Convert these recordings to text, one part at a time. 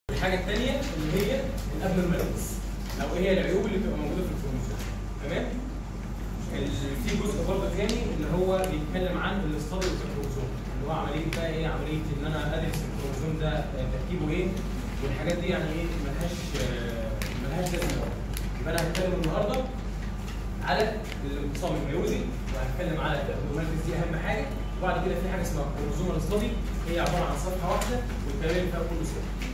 الحاجه الثانيه اللي هي الابنورماليتيز او ايه هي العيوب اللي بتبقى موجوده في الكروموسوم تمام ال- في جزء برضه ثاني اللي هو بيتكلم عن الاستادي في الكروموسوم اللي هو عمليه بقى ايه عمليه ان انا ادرس الكروموسوم ده آه، تركيبه ايه والحاجات دي يعني ايه ملهاش آه، ملهاش لازمه يبقى انا هتكلم النهارده على الانقسام الميوزي وهتكلم على الابنورماليتيز دي اهم حاجه وبعد كده في حاجه اسمها كروموسومال ستادي هي عباره عن صفحه واحده والكلام اللي فيها كله سر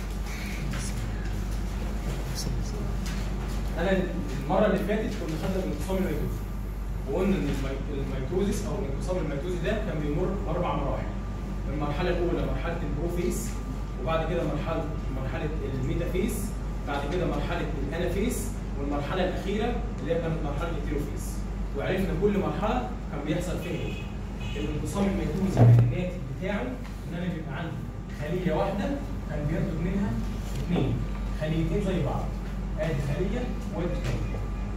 انا المره اللي فاتت كنا خدنا الانقسام الميتوزي وقلنا ان المي- الميتوزيس او الانقسام الميتوزي ده كان بيمر باربع مراحل المرحله الاولى مرحله البروفيس وبعد كده مرحله مرحله الميتافيس بعد كده مرحله الانافيس والمرحله الاخيره اللي هي كانت مرحله الهيتيروفيس وعرفنا كل مرحله كان بيحصل فيها ايه الانقسام الميتوزي كان الناتج بتاعه ان انا بيبقى عندي خليه واحده كان بينتج منها اثنين خليتين زي بعض ادي خليه وادي خليه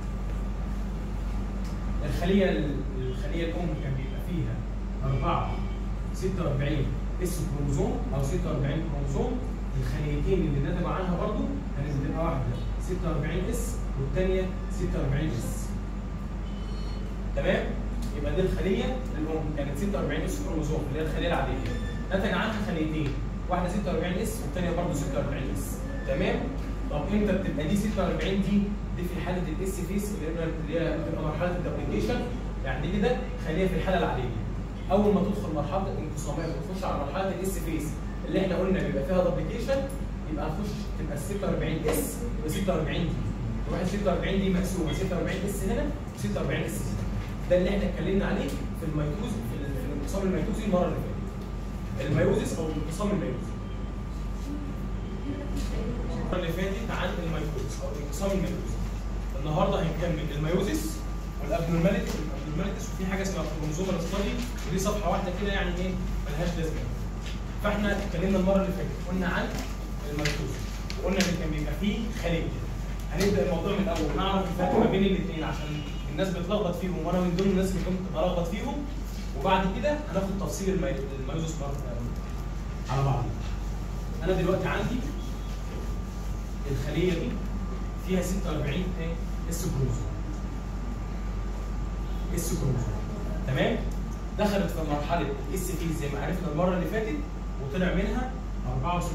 الخليه الخليه الام كان بيبقى فيها 4 46 اس كروموزوم او 46 كروموزوم الخليتين اللي نتجوا عنها برضو كانت بتبقى واحده 46 اس والثانيه 46 اس تمام يبقى دي الخليه الام كانت 46 اس كروموزوم اللي هي الخليه العاديه نتج عنها خليتين واحده 46 اس والثانيه برضه 46 اس تمام طب امتى بتبقى دي 46 دي دي في حاله الاس فيس اللي هي اللي هي بتبقى مرحله الدبليكيشن يعني دي كده خليه في الحاله العاديه اول ما تدخل مرحله الانقسامات وتخش على مرحله الاس فيس اللي احنا قلنا بيبقى فيها دبليكيشن يبقى نخش تبقى ال 46 اس يبقى 46 دي تروح ال 46 دي مقسومه 46 اس هنا و46 اس هنا ده اللي احنا اتكلمنا عليه في الميتوز في ال- في الانقسام الميتوزي المره اللي فاتت الميوزيس او الانقسام الميوزي المره اللي فاتت عن الميتوز او الانقسام الميتوزي النهارده هنكمل الميوزيس والابنورماليتي والابنورماليتيز وفي حاجه اسمها كروموزومال ستادي ودي صفحه واحده كده يعني ايه ملهاش لازمه فاحنا اتكلمنا المره اللي فاتت قلنا عن الميتوز وقلنا ان كان بيبقى فيه خليه هنبدا الموضوع من الاول نعرف الفرق ما بين الاثنين عشان الناس بتلخبط فيهم وانا من ضمن الناس اللي كنت بلخبط فيهم وبعد كده هناخد تفصيل المي- الميوزوس مره على بعض انا دلوقتي عندي الخليه دي فيها 46 ايه اس كروموسوم اس كروموسوم تمام دخلت في مرحله الاس في زي ما عرفنا المره اللي فاتت وطلع منها 64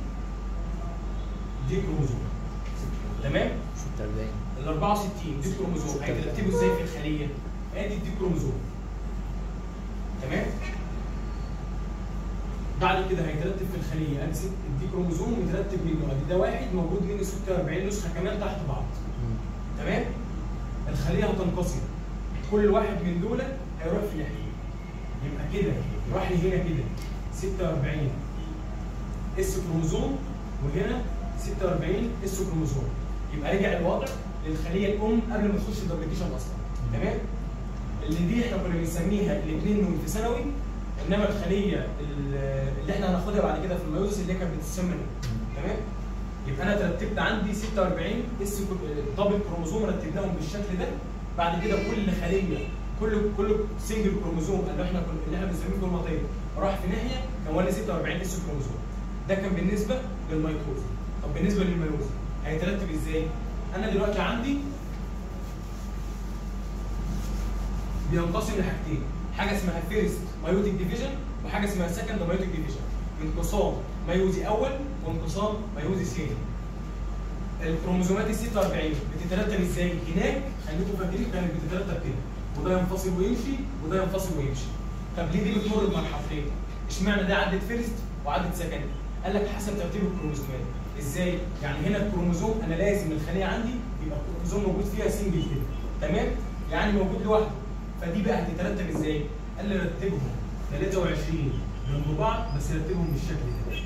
دي كروموسوم تمام 46 ال 64 دي كروموسوم هيترتبوا ازاي في الخليه؟ ادي الدي كروموسوم تمام؟ بعد كده هيترتب في الخليه ادي ست الدي كروموسوم مترتب منه ادي ده واحد موجود منه 46 نسخه كمان تحت بعض تمام؟ الخليه هتنقسم كل واحد من دول هيروح في ناحيه يبقى كده راح لي هنا كده 46 اس كروموسوم وهنا 46 اس كروموسوم يبقى رجع الوضع للخليه الام قبل ما تخش الدبليكيشن اصلا تمام اللي دي احنا كنا بنسميها الاثنين نون في ثانوي انما الخليه اللي احنا هناخدها بعد كده في الميوزس اللي هي كانت بتتسمى نون. تمام يبقى انا ترتبت عندي 46 اس دبل كروموسوم رتبناهم بالشكل ده بعد كده كل خليه كل كل سنجل كروموسوم اللي احنا كنا- اللي احنا بنسميه كروماتين راح في ناحيه كون لي 46 اس كروموسوم ده كان بالنسبه للميتوز طب بالنسبه للميوز هيترتب ازاي؟ انا دلوقتي عندي بينقسم لحاجتين حاجه اسمها فيرست مايوتيك ديفيجن وحاجه اسمها سكند مايوتيك ديفيجن انقسام ميوزي اول وانقسام ميوزي ثاني الكروموسومات ال 46 بتترتب ازاي؟ هناك خليكم فاكرين كانت بتترتب كده وده ينفصل ويمشي وده ينفصل ويمشي طب ليه دي بتمر بمرحلتين؟ اشمعنى ده عدت فيرست وعدت سكند؟ قال لك حسب ترتيب الكروموسومات ازاي؟ يعني هنا الكروموسوم انا لازم الخليه عندي يبقى الكروموسوم موجود فيها سنجل كده تمام؟ يعني موجود لوحده فدي بقى هتترتب ازاي؟ قال لي رتبهم 23 جنب بعض بس رتبهم بالشكل ده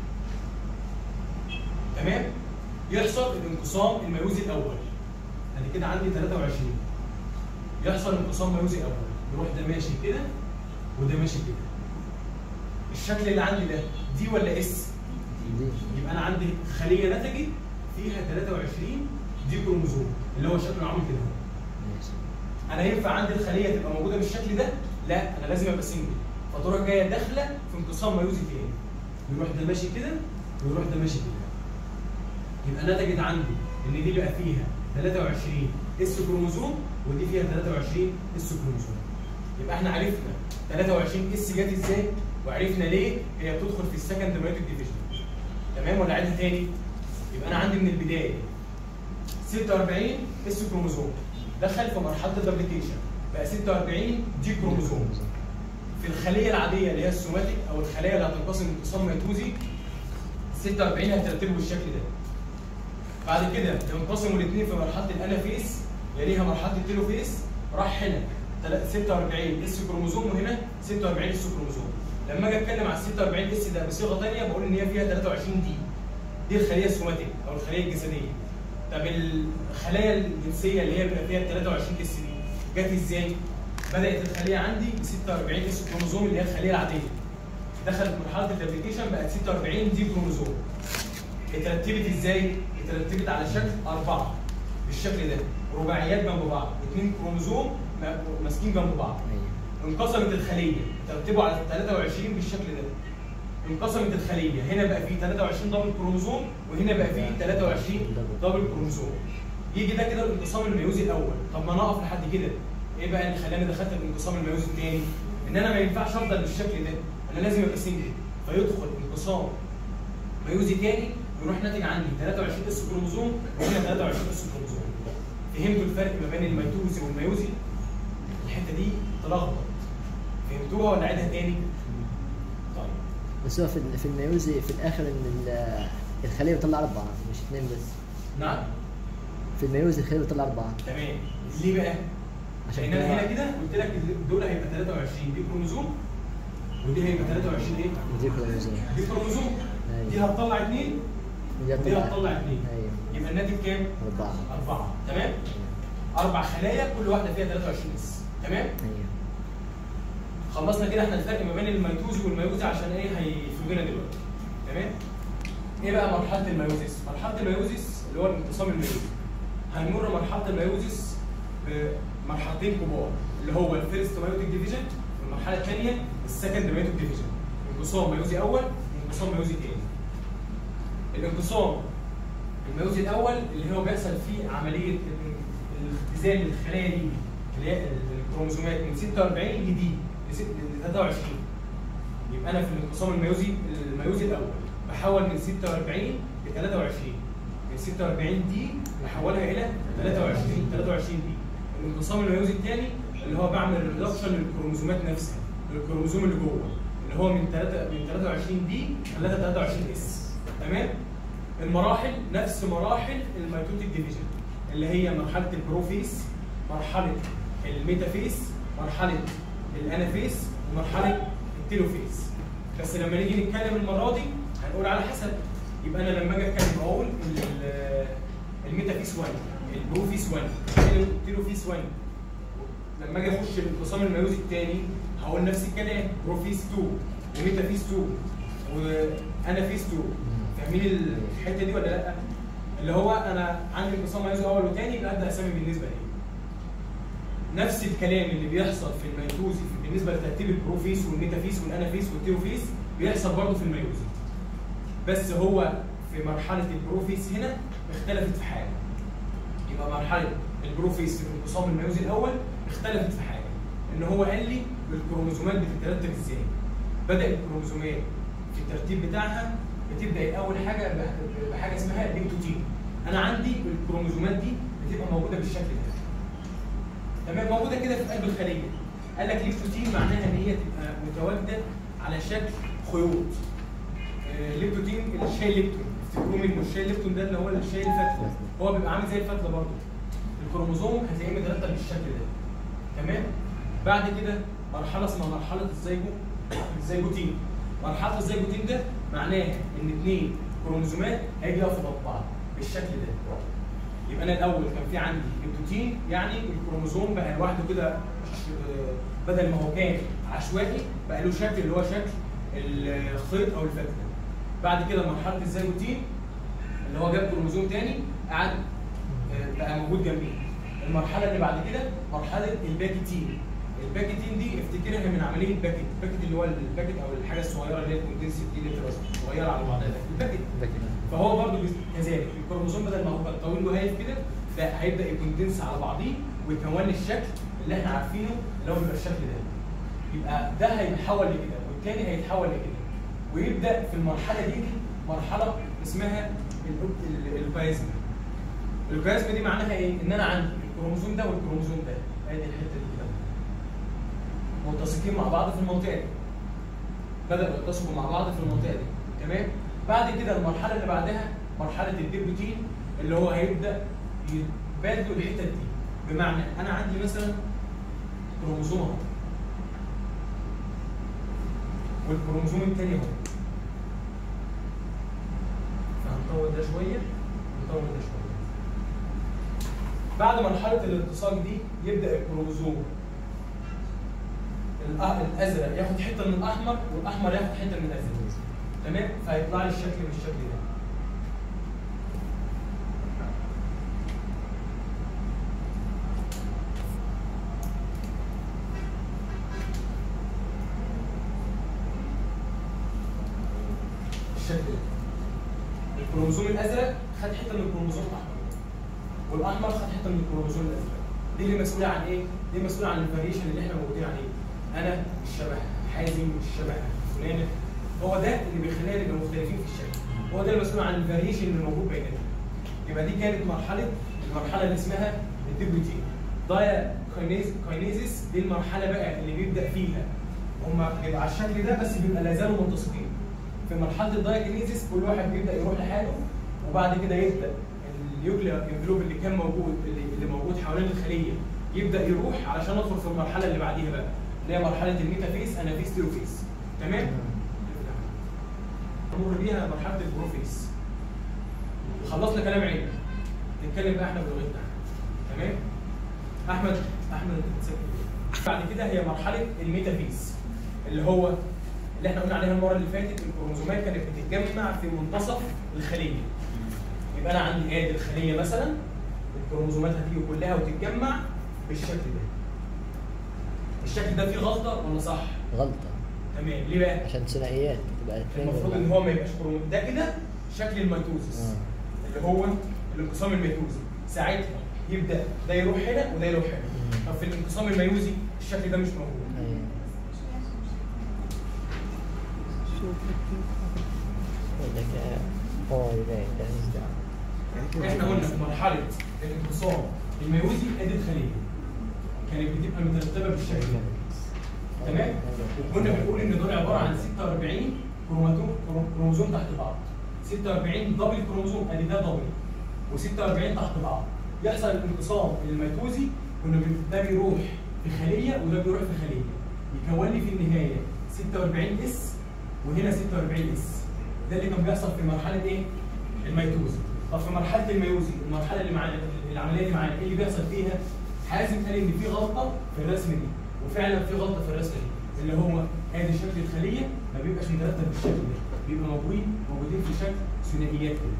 تمام؟ يحصل الانقسام الميوزي الاول ادي كده عندي 23 يحصل انقسام ميوزي الاول يروح ده ماشي كده وده ماشي كده الشكل اللي عندي ده دي ولا اس؟ دي يبقى انا عندي خليه نتجت فيها 23 دي كروموسوم اللي هو شكله عامل كده ماشي انا ينفع عندي الخليه تبقى موجوده بالشكل ده؟ لا انا لازم ابقى سنجل فتروح جايه داخله في انقسام ميوزي تاني يروح ده ماشي كده ويروح ده ماشي كده يبقى نتجت عندي ان دي بقى فيها 23 اس كروموزوم ودي فيها 23 اس كروموزوم يبقى احنا عرفنا 23 اس جت ازاي وعرفنا ليه هي بتدخل في السكند مايوتيك ديفيجن تمام ولا عيدها تاني يبقى انا عندي من البدايه 46 اس كروموزوم دخل في مرحله الدبليكيشن بقى 46 دي كروموزوم في الخليه العاديه اللي هي السوماتيك او الخلايا اللي هتنقسم انقسام ميتوزي 46 هترتبه بالشكل ده بعد كده ينقسموا الاثنين في مرحله الانافيس يليها مرحله التيلوفيس راح هنا تلا- 46 اس كروموزوم وهنا 46 اس كروموزوم لما اجي اتكلم على 46 اس ده بصيغه ثانيه بقول ان هي فيها 23 دي دي الخليه السوماتيك او الخليه الجسديه طب الخلايا الجنسيه اللي هي بيبقى فيها 23 اس دي جت ازاي؟ بدات الخليه عندي ب 46 اس كروموزوم اللي هي الخليه العاديه دخلت مرحله الابليكيشن بقت 46 دي كروموزوم اترتبت ازاي؟ اترتبت على شكل اربعه بالشكل ده رباعيات جنب بعض اثنين كروموزوم م- ماسكين جنب بعض ايوه انقسمت الخليه ترتبوا على 23 بالشكل ده انقسمت الخليه هنا بقى فيه 23 دبل كروموزوم وهنا بقى فيه 23 دبل كروموزوم يجي ده كده الانقسام الميوزي الاول طب ما انا اقف لحد كده ايه بقى اللي خلاني دخلت الانقسام الميوزي الثاني ان انا ما ينفعش افضل بالشكل ده انا لازم ابقى سنجل فيدخل انقسام ميوزي تاني يروح ناتج عندي 23 اس كروموزوم وهنا 23 اس كروموزوم فهمتوا الفرق ما بين الميتوزي والميوزي الحته دي تلخبط فهمتوها ولا اعيدها تاني؟ طيب بس هو في في الميوزي في الاخر ان ال- الخليه بتطلع اربعه مش اثنين بس نعم في الميوزي الخليه بتطلع اربعه تمام ليه بقى؟ عشان لان انا كده- هنا كده قلت لك دول هيبقى 23 دي كروموزوم ودي هيبقى 23 ايه؟ ودي كروموزوم دي كروموزوم دي ايوه هتطلع اثنين ودي ودي هتطلع اثنين ايوه يبقى الناتج كام؟ اربعه أربعة تمام؟ أربع خلايا كل واحدة فيها 23 اس تمام؟ ايوه خلصنا كده احنا الفرق ما بين الميتوزي والميوزي عشان ايه هيفيدونا دلوقتي تمام؟ ايه بقى مرحلة الميوزيس؟ مرحلة الميوزيس اللي هو الانقسام الميوزي هنمر مرحلة الميوزيس بمرحلتين كبار اللي هو الفيرست مايوتيك ديفيجن والمرحلة الثانية السكند مايوتيك ديفيجن انقسام ميوزي أول وانقسام ميوزي ثاني الانقسام الميوزي الاول اللي هو بيحصل فيه عمليه الاختزال للخلايا دي اللي هي الكروموسومات من 46 لدي ل 23 يبقى انا في الانقسام الميوزي الميوزي الاول بحول من 46 ل 23 من 46 دي بحولها الى 23 23 دي الانقسام الميوزي الثاني اللي هو بعمل ريدكشن للكروموسومات نفسها للكروموسوم اللي جوه اللي هو من 3 من 23 دي خلاها 23 اس تمام المراحل نفس مراحل الميتوتيك ديفيجن اللي هي مرحله البروفيس مرحله الميتافيس مرحله الانافيس ومرحله التيلوفيس بس لما نيجي نتكلم المره دي هنقول على حسب يبقى انا لما اجي اتكلم اقول ال- الميتافيس 1 البروفيس 1 التيلوفيس 1 لما اجي اخش الانقسام الميوزي الثاني هقول نفس الكلام بروفيس 2 وميتافيس 2 وانافيس 2 فاهمين الحته دي ولا لا؟ اللي هو انا عندي انقسام ميوزي اول وثاني يبقى ابدا اسامي بالنسبه لي. نفس الكلام اللي بيحصل في الميتوزي في- بالنسبه لترتيب البروفيس والميتافيس والانافيس والتيوفيس بيحصل برضه في الميوزي. بس هو في مرحله البروفيس هنا اختلفت في حاجه. يبقى مرحله البروفيس في الانقسام الميوزي الاول اختلفت في حاجه. ان هو قال لي الكروموسومات بتترتب ازاي؟ بدا الكروموسومات في الترتيب بتاعها بتبدا اول حاجه بح- بحاجه اسمها ليبتوتين. انا عندي الكروموسومات دي بتبقى موجوده بالشكل ده. تمام موجوده كده في قلب الخليه. قال لك ليبتوتين معناها ان هي تبقى متواجده على شكل خيوط. آه، ليبتوتين الشاي ليبتون افتكروا منه الشاي ليبتون ده اللي هو الشاي الفتله هو بيبقى عامل زي الفتله برضه. الكروموزوم هتلاقيه مترتب بالشكل ده. تمام؟ بعد كده مرحله اسمها مرحله الزيجو الزيجوتين. مرحله الزيجوتين ده معناها ان اثنين كروموزومات هيجي يقفوا جنب بعض بالشكل ده. يبقى انا الاول كان في عندي البروتين يعني الكروموزوم بقى لوحده كده ش- بدل ما هو كان عشوائي بقى له شكل اللي هو شكل الخيط او الفتله. بعد كده مرحله الزيجوتين اللي هو جاب كروموزوم تاني قعد آه، بقى موجود جنبيه. المرحله اللي بعد كده مرحله الباكيتين الباكتين دي افتكرها من عمليه باكت الباكت اللي هو الباكت او الحاجه الصغيره اللي هي الكوندنس دي اللي بتبقى صغيره على بعضها ده الباكت فهو برضه بيز- كذلك الكروموسوم بدل ما هو كان طويل وهايف كده لا هيبدا يكوندنس على بعضيه ويكون لي الشكل اللي احنا عارفينه اللي هو بيبقى الشكل ده يبقى ده هيتحول لكده والتاني هيتحول لكده ويبدا في المرحله دي مرحله اسمها ال- ال- البلازما البلازما دي معناها ايه؟ ان انا عندي الكروموسوم ده والكروموسوم ده ادي الحته دي كده ملتصقين مع بعض في المنطقه دي بدأوا يتصلوا مع بعض في المنطقه دي تمام بعد كده المرحله اللي بعدها مرحله الديبوتين اللي هو هيبدا يبادلوا الحتت دي بمعنى انا عندي مثلا كروموسوم اهو والكروموسوم الثاني اهو فهنطول ده شويه ونطول ده شويه بعد مرحله الالتصاق دي يبدا الكروموسوم الأ- الازرق ياخد حته من الاحمر والاحمر ياخد حته من الازرق تمام فهيطلع لي الشكل بالشكل ده الشكل ده الكروموسوم الازرق خد حته من الكروموسوم الاحمر والاحمر خد حته من الكروموسوم الازرق دي اللي مسؤوله عن ايه؟ دي مسؤوله عن الفاريشن اللي احنا موجودين عليه انا مش شبه حازم مش شبه فلانه هو ده اللي بيخلينا نبقى مختلفين في الشكل هو ده المسؤول عن الفاريشن اللي موجود بيننا يبقى دي كانت مرحله المرحله اللي اسمها الديبوتين دايا كاينيزيس دي المرحله بقى اللي بيبدا فيها هم بيبقى على الشكل ده بس بيبقى لا زالوا ملتصقين في مرحله الدايكنيزيس كل واحد بيبدا يروح لحاله وبعد كده يبدا النيوكلير انفلوب اللي كان موجود اللي, اللي موجود حوالين الخليه يبدا يروح علشان ندخل في المرحله اللي بعديها بقى اللي هي مرحله الميتافيز انافيز تيروفيز تمام؟ نمر بيها مرحله البروفيز خلصنا كلام علمي نتكلم بقى احنا بلغتنا تمام؟ احمد احمد انت بتسجل إيه؟ بعد كده هي مرحله الميتافيز اللي هو اللي احنا قلنا عليها المره اللي فاتت الكروموسومات كانت بتتجمع في منتصف الخليه يبقى انا عندي ادي الخليه مثلا الكروموسومات هتيجي كلها وتتجمع بالشكل ده الشكل ده فيه غلطه ولا صح؟ غلطه تمام ليه بقى؟ عشان ثنائيات تبقى اثنين المفروض ان هو ما يبقاش كروموسوم ده كده شكل الميتوزس آه. اللي هو الانقسام الميتوزي ساعتها يبدا ده يروح هنا وده يروح هنا مم. طب في الانقسام الميوزي الشكل ده مش موجود أيوة. وده كده اه ده ده ده احنا قلنا في مرحله الانقسام الميوزي ادي الخليه كانت بتبقى مترتبه بالشكل ده تمام وكنا بنقول ان دول عباره عن 46 كروماتوم كروموزوم تحت بعض 46 دبل كروموزوم ادي ده دبل و46 تحت بعض يحصل الانقسام الميتوزي كنا بن- ده بيروح في خليه وده بيروح في خليه يكون لي في النهايه 46 اس وهنا 46 اس ده اللي كان بيحصل في مرحله ايه؟ الميتوزي طب في مرحله الميوزي المرحله اللي معانا العمليه اللي معانا ايه اللي بيحصل فيها؟ حازم قال ان في غلطه في الرسم دي وفعلا في غلطه في الرسم دي اللي هو ادي شكل الخليه ما بيبقاش مترتب بالشكل ده بيبقى موجودين موجودين في شكل ثنائيات كده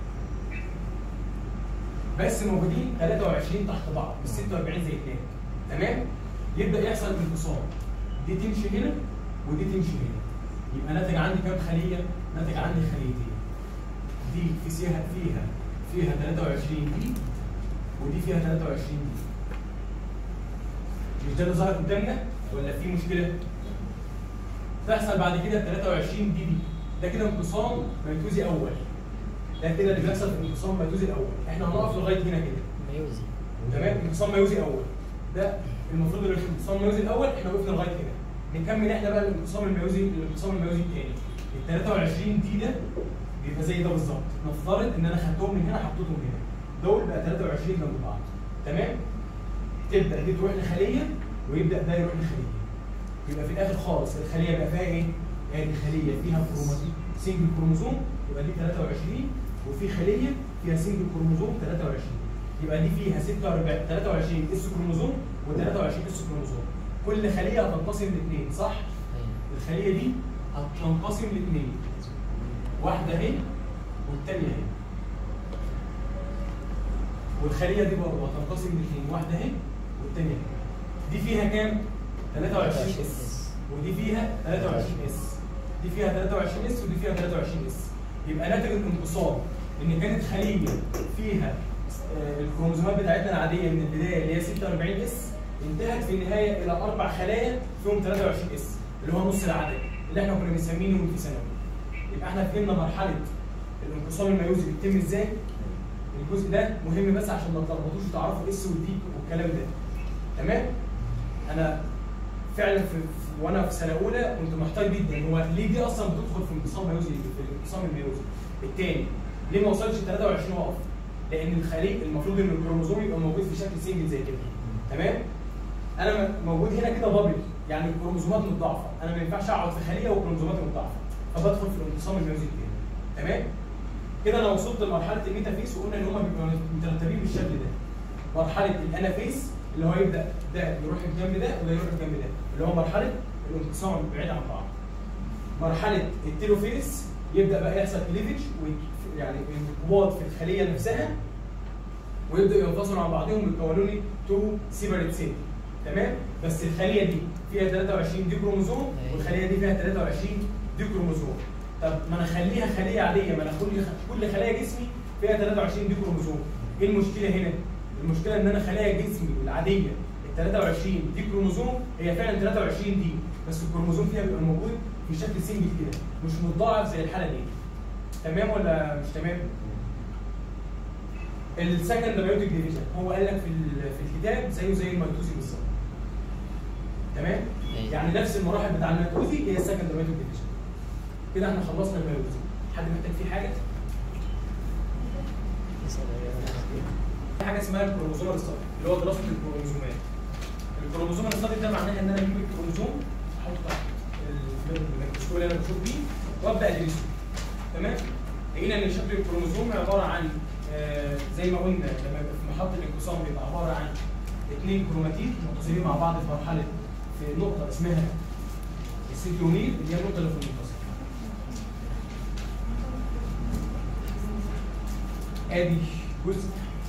بس موجودين 23 تحت بعض مش 46 زي اثنين تمام يبدا يحصل انقسام دي تمشي هنا ودي تمشي هنا يبقى ناتج عندي كام خليه؟ ناتج عندي خليتين دي في فيها فيها فيها 23 دي ودي فيها 23 دي مش ده اللي ظهر قدامنا ولا في مشكله؟ تحصل بعد كده 23 دي دي ده كده انقسام ميتوزي اول ده كده اللي بيحصل في الانقسام الميتوزي الاول احنا هنقف لغايه هنا كده ميوزي تمام انقسام ميوزي اول ده المفروض ان الانقسام الميوزي الاول احنا وقفنا لغايه هنا نكمل احنا بقى الانقسام الميوزي الانقسام الميوزي الثاني ال 23 دي ده بيبقى زي ده بالظبط نفترض ان انا خدتهم من هنا حطيتهم هنا دول بقى 23 جنب بعض تمام تبدا دي تروح لخليه ويبدا ده يروح لخليه يبقى في الاخر خالص الخليه بقى فيها ايه؟ ادي خليه فيها كروماتين سنجل كروموزوم يبقى دي 23 وفي خليه فيها سنجل كروموزوم 23 يبقى دي فيها 46 23 اس كروموزوم و23 اس كروموزوم كل خليه هتنقسم لاثنين صح؟ أيوة. الخليه دي هتنقسم لاثنين واحده اهي والثانيه اهي والخليه دي برضه هتنقسم لاثنين واحده اهي والثانيه اهي دي فيها كام؟ 23 اس ودي فيها 23 اس دي فيها 23 اس ودي فيها 23 اس يبقى ناتج الانقسام ان كانت خليه فيها آه، الكروموزومات بتاعتنا العاديه من البدايه اللي هي 46 اس انتهت في النهايه الى اربع خلايا فيهم 23 اس اللي هو نص العدد اللي احنا كنا بنسميه في ثانوي يبقى احنا فهمنا مرحله الانقسام الميوزي بيتم ازاي الجزء ده مهم بس عشان ما تلخبطوش وتعرفوا اس والدي والكلام ده تمام انا فعلا في في- وانا في سنه اولى كنت محتار جدا هو ليه دي اصلا بتدخل في الانقسام الميوزي في الانقسام الميوزي الثاني ليه ما وصلش 23 وقف لان الخليج المفروض ان الكروموزوم يبقى موجود في شكل سنجل زي كده تمام انا م- موجود هنا كده بابل يعني الكروموزومات متضاعفه انا ما ينفعش اقعد في خليه والكروموزومات متضاعفه فبدخل في الانقسام الميوزي الثاني تمام كده انا وصلت لمرحله الميتافيس وقلنا ان هم بيبقوا مترتبين بالشكل ده مرحله الانافيس اللي هو يبدا ده يروح الجنب ده وده يروح الجنب ده اللي هو مرحله الانقسام بعيد عن بعض مرحله التيلوفيس يبدا بقى يحصل كليفج يعني انقباض في الخليه نفسها ويبداوا ينفصلوا عن بعضهم ويكونوا لي تو سيبريت سيل تمام بس الخليه دي فيها 23 دي كروموزوم والخليه دي فيها 23 دي كروموزوم طب ما انا اخليها خليه عاديه ما انا كل كل خلايا جسمي فيها 23 دي كروموزوم ايه المشكله هنا المشكله ان انا خلايا جسمي العاديه ال 23 دي كروموزوم هي فعلا 23 دي بس الكروموزوم فيها بيبقى موجود في شكل سنجل كده مش متضاعف زي الحاله دي تمام ولا مش تمام السكند بايوتيك ديفيجن هو قال لك في ال- في الكتاب زيه زي الميتوزي بالظبط تمام أيوة. يعني نفس المراحل بتاع الميتوزي هي السكند بايوتيك ديفيجن كده احنا خلصنا الميتوزي حد محتاج فيه حاجه في حاجه اسمها الكروموزوم ستادي اللي هو دراسه الكروموزومات الكروموزوم ستادي ده معناها ان انا اجيب الكروموزوم احطه تحت الميكروسكوب اللي انا بشوف بيه وابدا ادرسه تمام لقينا ان شكل الكروموزوم عباره عن آه، زي ما قلنا لما يبقى في محطه الانقسام بيبقى عباره عن اثنين كروماتيد متصلين مع بعض في مرحله في نقطه اسمها السنترومير اللي هي النقطه اللي في المنتصف ادي جزء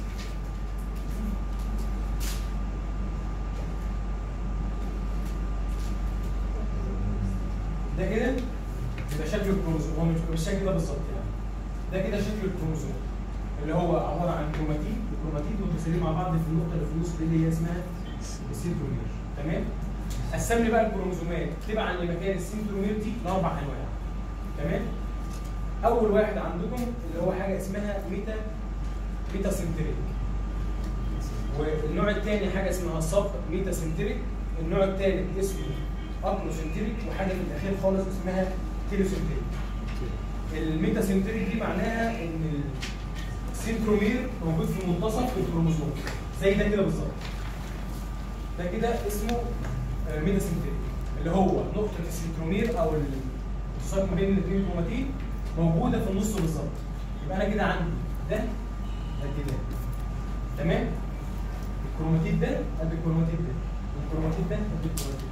ده كده يبقى شكل الكروموزوم هو مش بالشكل ده بالظبط يعني ده كده شكل الكروموزوم اللي هو عباره عن كروماتيد وكروماتيد متصلين مع بعض في النقطه اللي في النص دي اللي هي اسمها السنترومير تمام قسم لي بقى الكروموزومات تبعا لمكان السنترومير دي لاربع انواع تمام اول واحد عندكم اللي هو حاجه اسمها ميتا ميتا سنتريك والنوع الثاني حاجه اسمها سب ميتا سنتريك النوع الثالث اسمه اكنوسنتريك وحاجه في الاخير خالص اسمها تيلوسنتريك الميتا سنتريك دي معناها ان السنترومير موجود في منتصف الكروموزوم زي ده كده بالظبط ده كده اسمه آه، ميتا سنتريك اللي هو نقطه السنترومير او الاتصال ما بين الاثنين كروماتين موجوده في النص بالظبط يبقى انا كده عندي ده ده كده تمام الكروماتيد ده قد الكروماتيد ده والكروماتيد ده قد الكروماتيد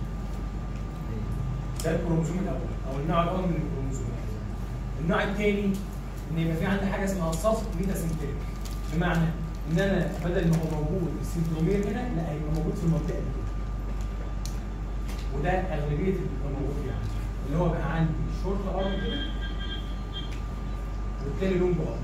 ده الكروموزوم الاول او النوع الاول من الكروموزومات النوع الثاني ان يبقى في عندي حاجه اسمها صف ميتا سنتريك بمعنى ان انا بدل ما هو موجود السنترومير هنا لا هيبقى موجود في المنطقه دي كده وده اغلبيه اللي بيبقى موجود يعني اللي هو بقى عندي شورت ارم كده والتاني لونج ارم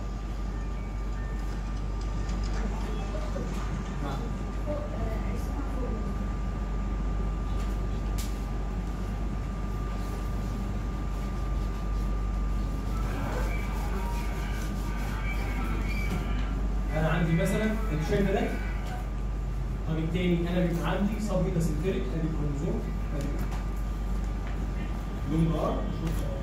انا عندي مثلا انت شايف ده طب التاني انا بيبقى عندي سب ميتا سنتريك ادي كروموزوم ادي لون ار شوف ار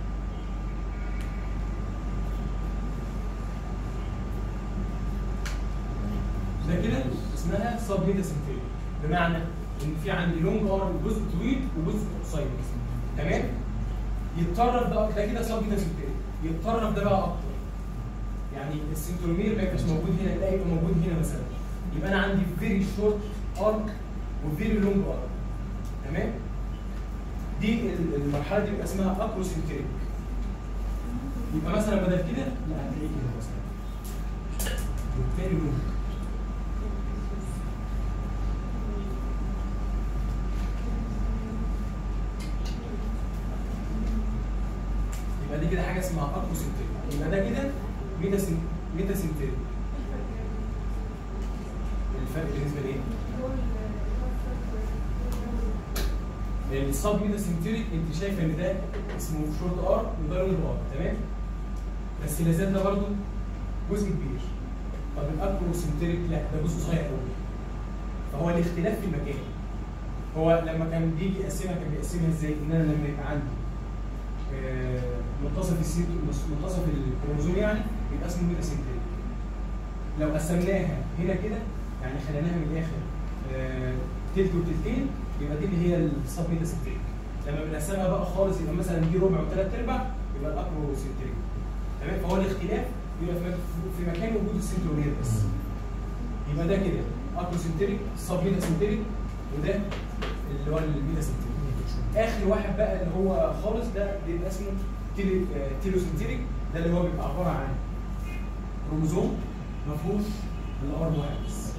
ده كده اسمها سب ميتا سنتريك بمعنى ان في عندي لونج ار جزء طويل وجزء قصير تمام يتطرف ده ده كده سب ميتا سنتريك يتطرف ده بقى اكتر يعني السنترومير ما يبقاش موجود هنا لا يبقى موجود هنا مثلا يبقى انا عندي فيري شورت ارك وفيري لونج ارك تمام دي ال- المرحله دي بيبقى اسمها اكروسنتريك يبقى مثلا بدل كده لا هتلاقيه كده مثلا فيري لونج عندي كده حاجه اسمها اكروسنتريك يبقى ده كده ميتا سن... ميتا سنتريك الفرق بالنسبه لايه؟ السب ميتا سنتريك انت شايف ان ده اسمه شورت ار وده لونج ار تمام؟ بس لا زال ده برضه جزء كبير طب الاكروسنتريك لا ده جزء صغير قوي فهو الاختلاف في المكان هو لما كان بيجي يقسمها كان بيقسمها ازاي؟ ان انا لما يبقى عندي آه، منتصف السيت منتصف الكروموزوم يعني يبقى اسمه ميتا سنتريك لو قسمناها هنا كده يعني خليناها من الاخر آه، تلت وتلتين يبقى دي اللي هي السب ميتا سنتريك لما بنقسمها بقى خالص يبقى مثلا دي ربع وثلاث ارباع يبقى الاكرو سنتريك تمام فهو الاختلاف بيبقى في مك- في مكان وجود السنترومير بس يبقى ده كده اكرو سنتريك سب ميتا سنتريك وده اللي هو الميتا سنتريك اخر واحد بقى اللي هو خالص ده بيبقى اسمه تيلي آه، تيلوسنتريك ده اللي هو بيبقى عباره عن كروموزوم ما فيهوش الار واحد بس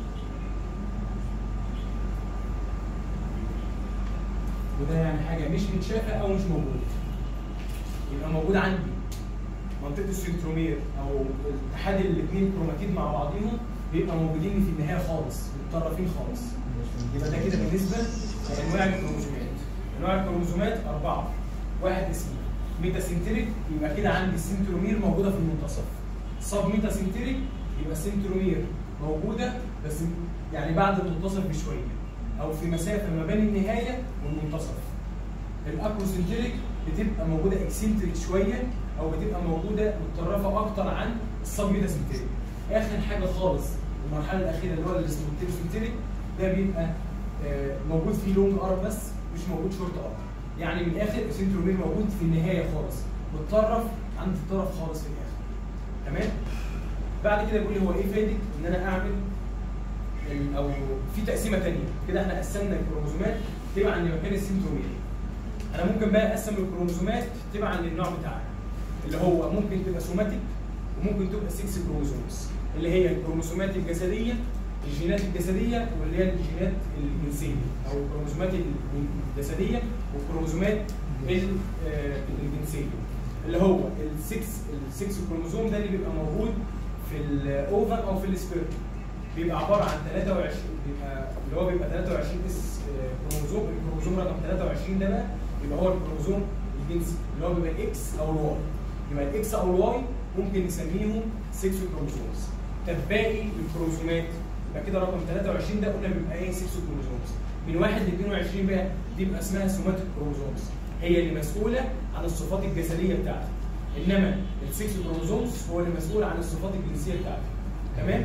وده يعني حاجه مش متشافه او مش موجوده يبقى موجود عندي منطقه السنترومير او اتحاد الاثنين كروماتيد مع بعضهم بيبقى موجودين في النهايه خالص متطرفين خالص يبقى ده كده بالنسبه لانواع الكروموزومات انواع الكروموزومات اربعه واحد اسمه ميتا سنتريك يبقى كده عندي السنترومير موجوده في المنتصف سب ميتا سنتريك يبقى السنترومير موجوده بس يعني بعد المنتصف بشويه او في مسافه ما بين النهايه والمنتصف الاكروسنتريك بتبقى موجوده اكسنتريك شويه او بتبقى موجوده متطرفه اكتر عن السب ميتا سنتريك اخر حاجه خالص المرحله الاخيره اللي هو السنتريك ده بيبقى آه، موجود فيه لونج ار بس مش موجود شورت ار يعني من الاخر السنترومير موجود في النهايه خالص متطرف عند الطرف خالص في الاخر تمام بعد كده بيقول لي هو ايه فايده ان انا اعمل ال- او في تقسيمه ثانيه كده احنا قسمنا الكروموزومات تبعا لمكان السنترومير انا ممكن بقى اقسم الكروموزومات تبعا للنوع بتاعها اللي هو ممكن تبقى سوماتيك وممكن تبقى 6 كروموزومز اللي هي الكروموسومات الجسديه الجينات الجسديه واللي هي الجينات الجنسيه او الكروموسومات الجسديه والكروموسومات ال- آه، الجنسيه اللي هو السكس السكس كروموسوم ده اللي بيبقى موجود في الاوفر او في السبيرم بيبقى عباره عن 23 بيبقى اللي هو بيبقى 23 اس آه، كروموسوم الكروموسوم رقم 23 ده بقى يبقى هو الكروموسوم الجنسي اللي هو بيبقى الاكس او الواي يبقى الاكس او الواي ممكن نسميهم 6 كروموسومز طب باقي الكروموسومات يبقى كده رقم 23 ده قلنا بيبقى ايه 6 كروموسومز من 1 ل 22 بقى دي بيبقى اسمها سوماتيك كروموسومز هي اللي مسؤوله عن الصفات الجسديه بتاعتك انما السكس كروموسومز هو اللي مسؤول عن الصفات الجنسيه بتاعتك تمام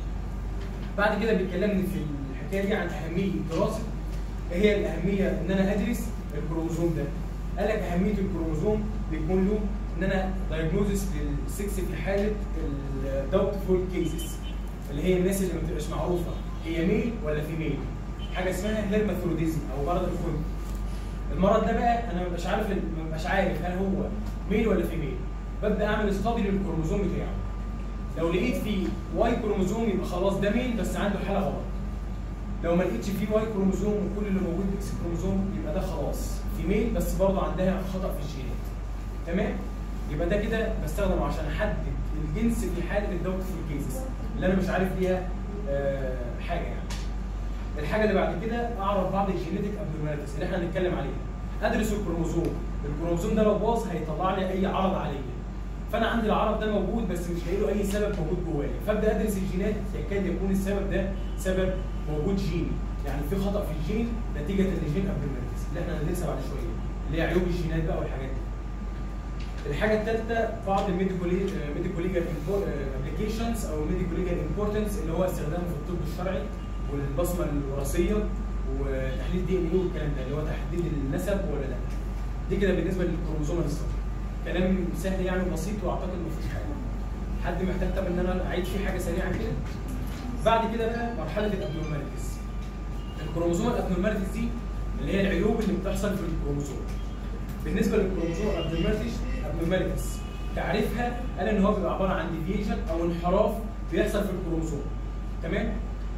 بعد كده بيكلمني في الحكايه دي عن اهميه دراسه ايه هي الاهميه ان انا ادرس الكروموسوم ده قال لك اهميه الكروموسوم بيكون له ان انا دايجنوزس للسكس في حاله الداوتفول كيسز اللي هي الناس اللي ما بتبقاش معروفه هي ميل ولا فيميل حاجه اسمها هيرماثروديزم او مرض الخلق المرض ده بقى انا ما ببقاش عارف ما ببقاش عارف هل هو ميل ولا فيميل ببدا اعمل استادي للكروموسوم بتاعه لو لقيت فيه واي كروموسوم يبقى خلاص ده ميل بس عنده حاله غلط لو ما لقيتش فيه واي كروموسوم وكل اللي موجود اكس كروموسوم يبقى ده خلاص فيميل بس برضه عندها خطا في الجينات تمام يبقى ده كده بستخدمه عشان احدد الجنس في حاله الدوت في الكيسز اللي انا مش عارف ليها آه، حاجه يعني الحاجه اللي بعد كده اعرف بعض الجينيتك ابنورماليتيز اللي احنا هنتكلم عليها ادرس الكروموسوم الكروموسوم ده لو باظ هيطلع لي اي عرض عليا فانا عندي العرض ده موجود بس مش لاقي له اي سبب موجود جوايا فابدا ادرس الجينات يكاد يكون السبب ده سبب موجود جيني يعني في خطا في الجين نتيجه للجين ابنورماليتيز اللي احنا هندرسها بعد شويه اللي هي عيوب الجينات بقى والحاجات دي الحاجه الثالثه بعض الميديكال ميديكال ليجال ابلكيشنز او ميديكال ليجال امبورتنس اللي هو استخدامه في الطب الشرعي والبصمه الوراثيه وتحليل دي ان اي والكلام ده اللي هو تحديد النسب ولا لا دي كده بالنسبه للكروموسوم الصغير كلام سهل يعني وبسيط واعتقد ما فيش حاجه حد محتاج طب ان انا اعيد فيه حاجه سريعا كده بعد كده بقى مرحله الابنورماليتيز الكروموسوم الابنورماليتيز دي اللي هي العيوب اللي بتحصل في الكروموسوم بالنسبه للكروموسوم ابنورماليتيز ابنورماليتيز تعريفها قال ان هو بيبقى عباره عن ديفيشن او انحراف بيحصل في الكروموسوم تمام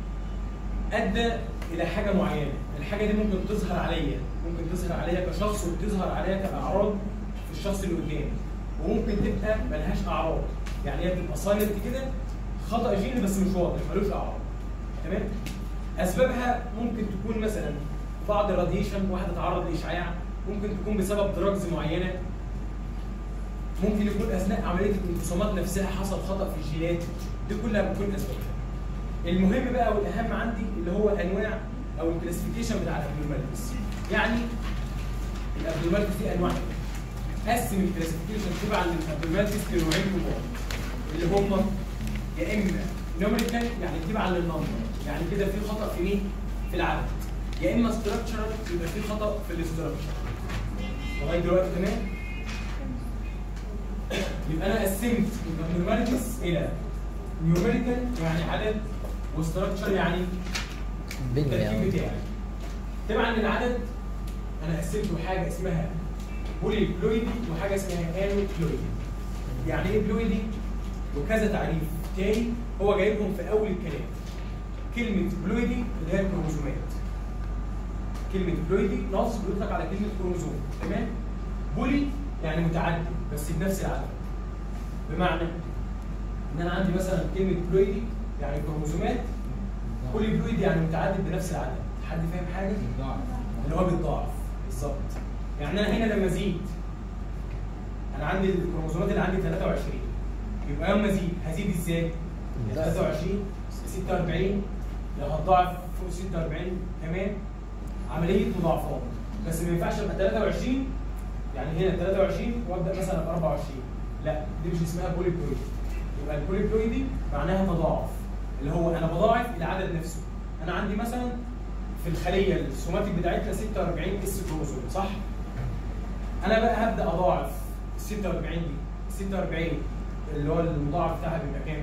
ادى الى حاجه معينه الحاجه دي ممكن تظهر عليا ممكن تظهر عليا كشخص وتظهر عليا كاعراض في الشخص اللي قدامي وممكن تبقى ملهاش اعراض يعني هي بتبقى سايلنت كده خطا جيني بس مش واضح ملوش اعراض تمام اسبابها ممكن تكون مثلا بعض الراديشن واحد اتعرض لاشعاع ممكن تكون بسبب دراجز معينه ممكن يكون اثناء عمليه الانقسامات نفسها حصل خطا في الجينات دي كلها بتكون اسبابها المهم بقى والاهم عندي اللي هو انواع او الكلاسيفيكيشن بتاع الابنورماليتيز يعني الابنورماليتيز دي انواع قسم الكلاسيفيكيشن تبعا للابنورماليتيز لنوعين كبار اللي هم يا اما نوميريكال يعني تبعا للنمبر يعني كده في خطا في مين؟ في العدد يا اما ستراكشرال يبقى في خطا في الاستراكشر لغايه دلوقتي تمام؟ يبقى انا قسمت الابنورماليتيز الى نيوميريكال يعني عدد وستراكشر يعني بني التركيب يعني بتاعي طبعا العدد انا قسمته حاجه اسمها بولي بلويدي وحاجه اسمها انو بلويدي يعني ايه بلويدي وكذا تعريف تاني هو جايبهم في اول الكلام كلمه بلويدي اللي هي الكروموزومات كلمه بلويدي نص بيطلق على كلمه كروموزوم تمام بولي يعني متعدد بس بنفس العدد بمعنى ان انا عندي مثلا كلمه بلويدي يعني كروموزومات بولي بلويدي يعني متعدد بنفس العدد حد فاهم حاجه اللي هو بيتضاعف بالظبط يعني انا هنا لما ازيد انا عندي الكروموزومات اللي عندي 23 يبقى يوم ما ازيد هزيد ازاي؟ من 23 ل 46 لو هتضاعف فوق 46 كمان عمليه مضاعفات بس ما ينفعش ابقى 23 يعني هنا 23 وابدا مثلا ب 24 لا دي مش اسمها بولي بلويدي يبقى البولي بلويدي معناها تضاعف اللي هو انا بضاعف العدد نفسه انا عندي مثلا في الخليه السوماتيك بتاعتنا 46 اس كروموسوم صح؟ انا بقى هبدا اضاعف ال 46 دي 46 اللي هو المضاعف بتاعها بيبقى كام؟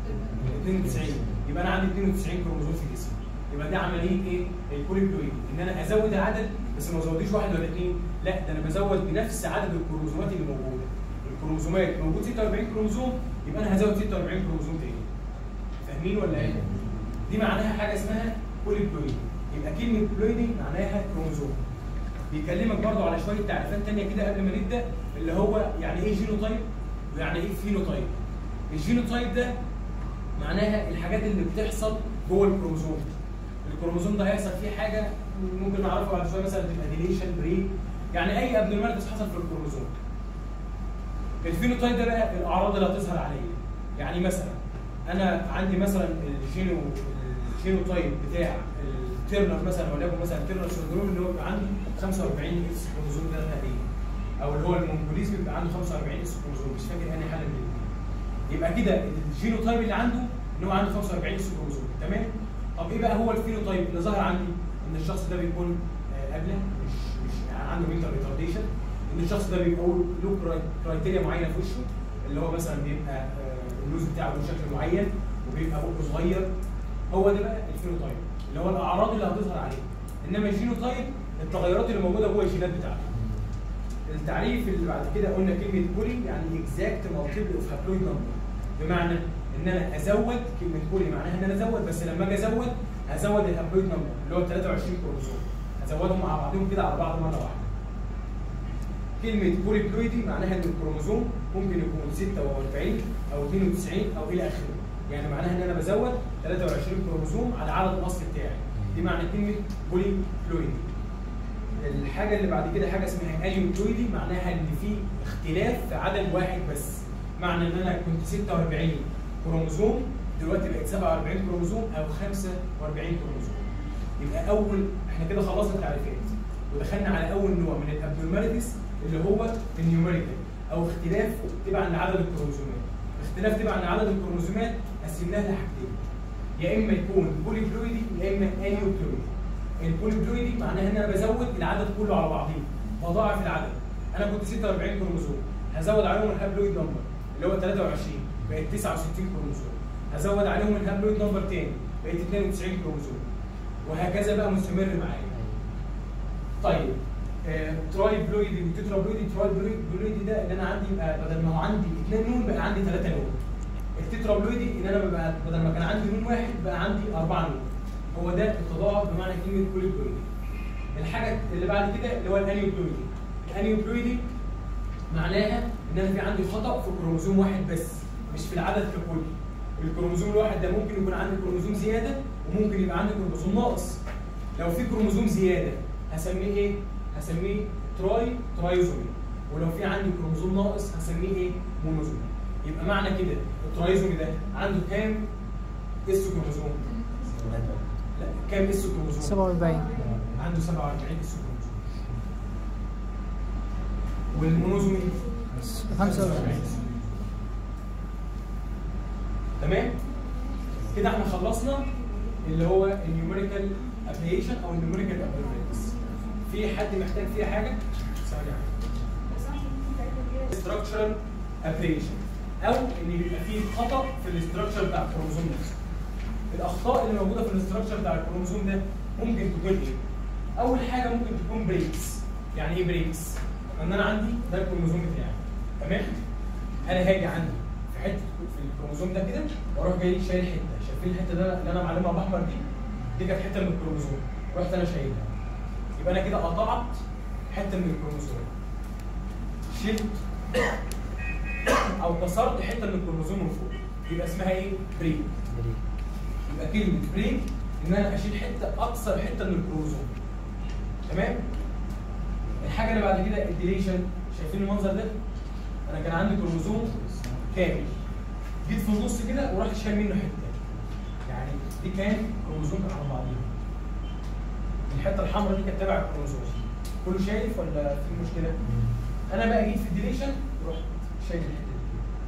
92 يبقى انا عندي 92 كروموسوم في جسمي يبقى دي عمليه ايه؟ البوليبلويد ان انا ازود العدد بس ما ازوديش واحد ولا اثنين لا ده انا بزود بنفس عدد الكروموسومات اللي موجوده الكروموسومات موجود 46 كروموسوم يبقى انا هزود 46 كروموسوم تاني فاهمين ولا ايه؟ دي معناها حاجه اسمها بوليبلويد يبقى كلمه بلويدي معناها كروموسوم بيكلمك برضو على شويه تعريفات تانية كده قبل ما نبدا اللي هو يعني ايه جينوتايب ويعني ايه فينوتايب الجينوتايب ده معناها الحاجات اللي بتحصل جوه الكروموسوم الكروموسوم ده هيحصل فيه حاجه ممكن نعرفها بعد شويه مثلا تبقى ديليشن بريك يعني اي ابنورماليتيز حصل في الكروموسوم الفينوتايب ده بقى الاعراض اللي هتظهر عليا يعني مثلا انا عندي مثلا الجينو الجينوتايب بتاع التيرنر مثلا وليكن مثلا التيرنر سندروم اللي هو بيبقى عنده 45 اس كروموسوم ده تقريبا او اللي هو المونجوليزم بيبقى عنده 45 اس كروموسوم مش فاكر انهي حاله من الاثنين يبقى كده الجينوتايب اللي عنده ان هو عنده 45 اس كروموسوم تمام طب ايه بقى هو الفينوتايب اللي ظهر عندي ان الشخص ده بيكون آه، ابله مش مش يعني عنده منتال ريتارديشن ان الشخص ده بيبقى له كراي- كرايتيريا معينه في وشه اللي هو مثلا بيبقى آه، اللوز بتاعه بشكل معين وبيبقى بقه صغير هو ده بقى الفينوتايب اللي هو الاعراض اللي هتظهر عليه انما الجينوتايب التغيرات اللي موجوده جوه الجينات بتاعته التعريف اللي بعد كده قلنا كلمه بولي يعني اكزاكت مالتيبل اوف هابلويد نمبر بمعنى ان انا ازود كلمه بولي معناها ان انا ازود بس لما اجي ازود هزود الهابلويد نمبر اللي هو 23 كروموسوم هزودهم مع بعضهم كده على بعض مره واحده كلمه بولي بلويدي معناها ان الكروموسوم ممكن يكون 46 او 92 او الى اخره يعني معناها ان انا بزود 23 كروموسوم على العدد الاصلي بتاعي دي معنى كلمه بولي بلويدي الحاجه اللي بعد كده حاجه اسمها اليوتويدي معناها ان في اختلاف في عدد واحد بس معنى ان انا كنت 46 كروموسوم دلوقتي بقت 47 كروموسوم او 45 كروموسوم يبقى اول احنا كده خلصنا التعريفات ودخلنا على اول نوع من الابنورماليتيز اللي هو النيوميريكال او اختلاف تبعا لعدد الكروموسومات اختلاف تبعا لعدد الكروموسومات قسمناها لحاجتين يا اما يكون بولي بلويدي يا اما انيو بلويدي البولي بلويدي معناها ان انا بزود العدد كله على بعضيه بضاعف العدد انا كنت 46 كروموسوم هزود عليهم الهابلويد نمبر اللي هو 23 بقت 69 كروموسوم هزود عليهم الهابلويد نمبر تاني بقت 92 كروموسوم وهكذا بقى مستمر معايا طيب آه، تراي بلويدي وتترا بلويدي تراي بلويدي بلويدي ده اللي انا عندي يبقى بدل ما هو عندي اثنين نون بقى عندي ثلاثه نون التترا بلويدي ان انا ببقى بدل ما كان عندي نون واحد بقى عندي اربعه نون هو ده التضاعف بمعنى كلمه بولي بلويدي الحاجه اللي بعد كده اللي هو الانيو بلويدي الانيو بلويدي معناها ان انا في عندي خطا في كروموزوم واحد بس مش في العدد ككل الكروموزوم الواحد ده ممكن يكون عندي كروموزوم زياده وممكن يبقى عندي كروموزوم ناقص لو في كروموزوم زياده هسميه ايه هسميه تراي ترايزومي ولو في عندي كروموزوم ناقص هسميه ايه مونوزومي يبقى معنى كده الترايزومي ده عنده كام اس كروموزوم لا كام اس كروموزوم 47 عنده 47 اس كروموزوم والمونوزومي 45 تمام كده احنا خلصنا اللي هو النيوميريكال ابليشن او النيوميريكال ابليشنز في حد محتاج فيها حاجه ثانيه structural ابليشن او ان يبقى فيه خطا في الاستراكشر بتاع الكروموزوم نفسه الاخطاء اللي موجوده في الاستراكشر بتاع الكروموزوم ده ممكن تكون ايه اول حاجه ممكن تكون بريكس يعني ايه بريكس ان انا عندي ده الكروموزوم بتاعي تمام انا هاجي عندي في حته في الكروموزوم ده كده واروح جاي شايل حته شايفين الحته ده اللي انا معلمها باحمر دي دي كانت حته من الكروموزوم رحت انا شايلها يبقى انا كده قطعت حته من الكروموزوم شلت او كسرت حته من الكروموزوم من فوق يبقى اسمها ايه بريك يبقى كلمه بريك ان انا اشيل حته اكثر حته من الكروموزوم تمام الحاجه اللي بعد كده الديليشن شايفين المنظر ده انا كان عندي كروموزوم كامل جيت في النص كده ورحت شايل منه حته يعني دي كان كروموزوم كان على بعضيها الحته الحمراء دي كانت تبع الكروموزوم كله شايف ولا في مشكله انا بقى جيت في الديليشن رحت شايل الحته دي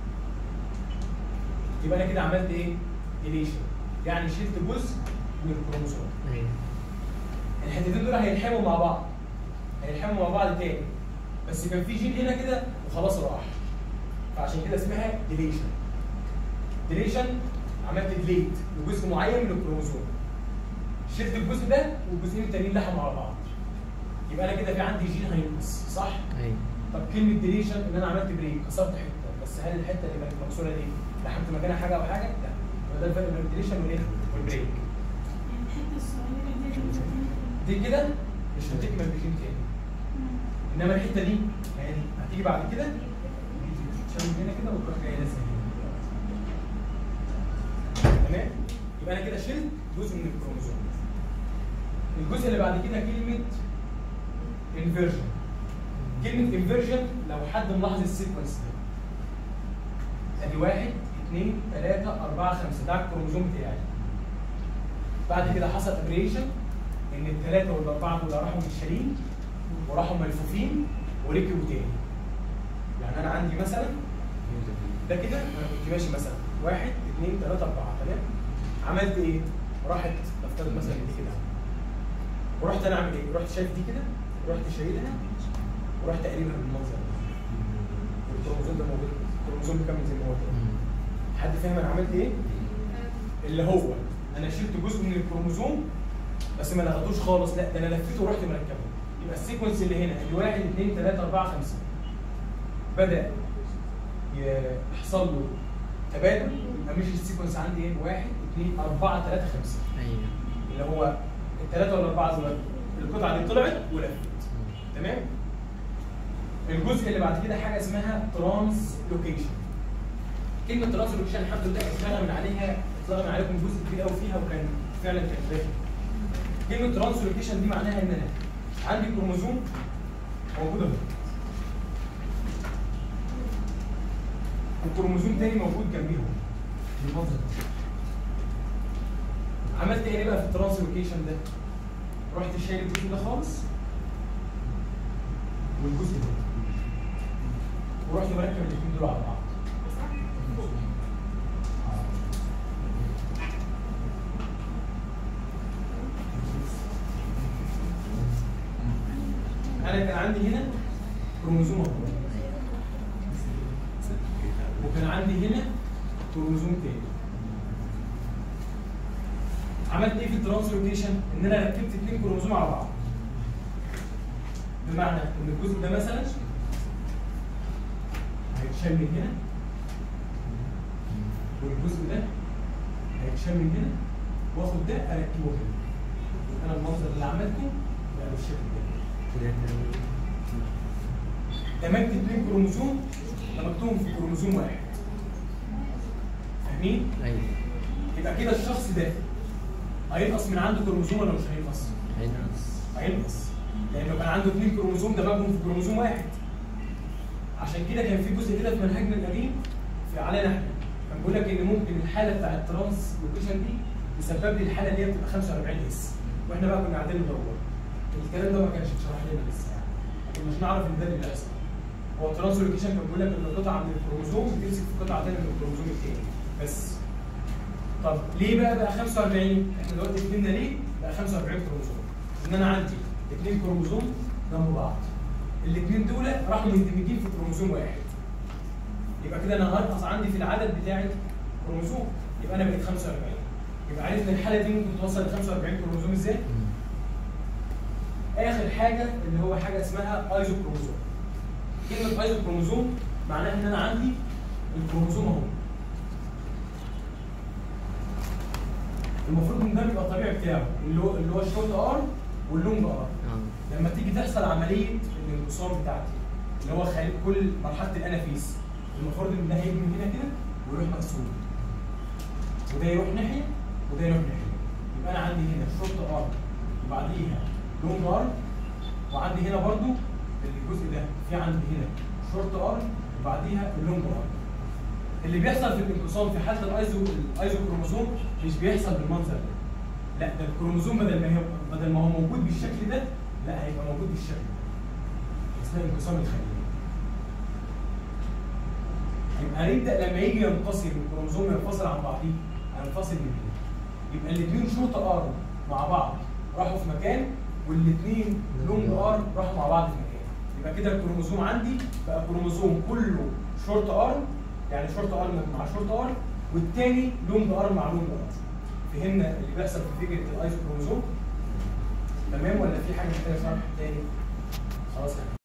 يبقى انا كده عملت ايه ديليشن يعني شلت جزء من الكروموزوم ايوه الحتتين دول هيلحموا مع بعض هيلحموا مع بعض تاني بس كان في جين هنا كده وخلاص راح فعشان كده اسمها ديليشن ديليشن عملت ديليت لجزء معين من الكروموسوم شلت الجزء ده والجزئين التانيين لحموا على بعض يبقى انا كده في عندي جين هينقص صح؟ ايوه طب كلمه ديليشن ان انا عملت بريك كسرت حته بس هل الحته اللي كانت مكسوره دي لحمت مكانها حاجه او حاجه؟ لا يبقى ده الفرق بين الديليشن والايه؟ والبريك دي كده مش هتكمل بجين تاني انما الحته دي يعني هتيجي بعد كده تشال هنا كده وتروح جاي لازم تمام يبقى انا كده شلت جزء من الكروموسوم الجزء اللي بعد كده كلمه انفيرجن كلمه انفيرجن لو حد ملاحظ السيكونس ده ادي واحد اثنين ثلاثة أربعة خمسة ده الكروموسوم بتاعي بعد كده حصل ابريشن ان الثلاثة والأربعة دول راحوا متشالين وراحوا ملفوفين وركبوا تاني يعني أنا عندي مثلا ده كده أنا كنت ماشي مثلا واحد اثنين ثلاثة أربعة تمام عملت إيه؟ راحت نفترض مثلا دي كده ورحت أنا أعمل إيه؟ رحت شايف دي كده رحت شايلها ورحت قاربها بالمنظر ده والكروموزوم ده موجود الكروموزوم مكمل زي ما هو كده حد فاهم انا عملت ايه؟ اللي هو انا شلت جزء من الكروموزوم بس ما لغيتوش خالص لا ده انا لفيته ورحت مركبه يبقى السيكونس اللي هنا اللي واحد اثنين ثلاثه اربعه خمسه بدا يحصل له تبادل يبقى مش السيكونس عندي ايه؟ واحد اثنين اربعه ثلاثه خمسه ايوه اللي هو الثلاثه والاربعه دول القطعه دي طلعت ولفت تمام؟ الجزء اللي بعد كده حاجه اسمها ترانس لوكيشن كلمه ترانس لوكيشن الحمد لله اتلغى من عليها اتلغى من عليكم جزء كبير قوي فيها وكان فعلا كان رخم كلمه ترانس لوكيشن دي معناها ان انا عندي كروموزوم موجود اهو وكروموزوم تاني موجود جنبيهم بالمنظر ده عملت ايه بقى في الترانس لوكيشن ده؟ رحت شايل الجزء ده خالص والجزء ده ورحت مركب الاثنين دول على بعض انا كان عندي هنا كروموزوم اهو وكان عندي هنا كروموزوم تاني عملت ايه في الترانسلوكيشن؟ ان انا ركبت اثنين كروموزوم على بعض بمعنى ان الجزء ده مثلا هيتشال من هنا والجزء ده هيتشال من هنا واخد ده اركبه هنا انا المنظر اللي عملته بقى بالشكل ده دمجت اثنين كروموزوم دمجتهم في كروموزوم واحد فاهمين؟ ايوه يبقى كده الشخص ده هينقص من عنده كروموزوم ولا مش هينقص؟ هينقص هينقص لانه كان عنده اثنين كروموزوم دمجهم في كروموزوم واحد عشان كده كان في جزء كده في منهجنا القديم في علينا احنا كان بيقول لك ان ممكن الحاله بتاع الترانس لوكيشن دي تسبب لي الحاله اللي هي بتبقى 45 اس واحنا بقى كنا قاعدين ندور الكلام ده ما كانش اتشرح لنا لسه يعني ما كناش نعرف ان ده اللي بيحصل هو الترانس لوكيشن كان بيقول لك ان قطعه من الكروموزوم بتمسك في قطعه ثانيه من الكروموزوم الثاني بس طب ليه بقى بقى 45 احنا دلوقتي فهمنا ليه بقى 45 كروموزوم ان انا عندي اثنين كروموزوم جنب بعض الاثنين دول راحوا مندمجين في كروموزوم واحد يبقى كده انا هنقص عندي في العدد بتاع كروموزوم يبقى انا بقيت 45 يبقى عرفنا الحاله دي ممكن توصل ل 45 كروموزوم ازاي اخر حاجه اللي هو حاجه اسمها ايزو كروموزوم كلمه ايزو كروموزوم معناها ان انا عندي الكروموزوم اهو المفروض ان ده بيبقى الطبيعي بتاعه اللي هو اللي هو الشورت ار واللونج ار اه لما تيجي تحصل عمليه الانقسام بتاعتي اللي هو خلي كل مرحله الانافيس المفروض ان ده هيجي من هنا كده ويروح مقسوم وده يروح ناحيه وده يروح ناحيه يبقى انا عندي هنا شورت ار وبعديها لونج ار وعندي هنا برضو الجزء ده في عندي هنا شورت ار وبعديها اللونج ار اللي بيحصل في الانقسام في حاله الايزو الايزو كروموزوم مش بيحصل بالمنظر ده لا ده الكروموزوم بدل ما هي بدل ما هو موجود بالشكل ده لا هيبقى موجود بالشكل ده اسمها انقسام الخليه يبقى نبدا لما يجي ينقسم الكروموزوم ينفصل عن بعضيه هينفصل من هنا يبقى الاثنين شورت ار مع بعض راحوا في مكان والاثنين لونج ار راحوا مع بعض في مكان يبقى كده الكروموزوم عندي بقى كروموزوم كله شورت ار يعني شورت ار مع شورت ار والتاني لونج ار مع لونج ار فهمنا اللي بيحصل في فكره الايزو كروموزوم تمام ولا في حاجه محتاجه شرح تاني خلاص احنا